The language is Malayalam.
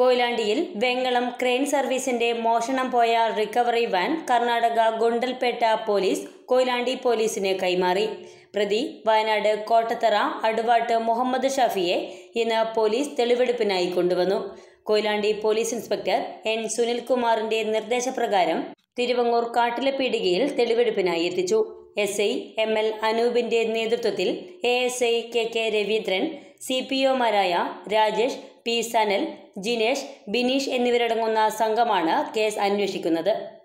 കൊയിലാണ്ടിയിൽ വെങ്ങളം ക്രെയിൻ സർവീസിന്റെ മോഷണം പോയ recovery van Karnataka Gundlupet police Koyilandy പോലീസിന് കൈമാറി പ്രതി വയനാട് കോട്ടത്തറ അടുവാട്ട് മുഹമ്മദ് ഷാഫിയെ ഇന്ന് പോലീസ് തെളിവെടുപ്പിനായി കൊണ്ടുവന്നു കൊയിലാണ്ടി പോലീസ് ഇൻസ്പെക്ടർ എൻ സുനിൽകുമാറിന്റെ നിർദ്ദേശപ്രകാരം തിരുവങ്ങൂർ കാട്ടിലെ പീടികയിൽ തെളിവെടുപ്പിനായി എത്തിച്ചു എസ് ഐ എം എൽ അനൂപിന്റെ നേതൃത്വത്തിൽ A S I K K Raveendran C P ഒമാരായ രാജേഷ് പി സനൽ ജിനേഷ് ബിനീഷ് എന്നിവരടങ്ങുന്ന സംഘമാണ് കേസ് അന്വേഷിക്കുന്നത്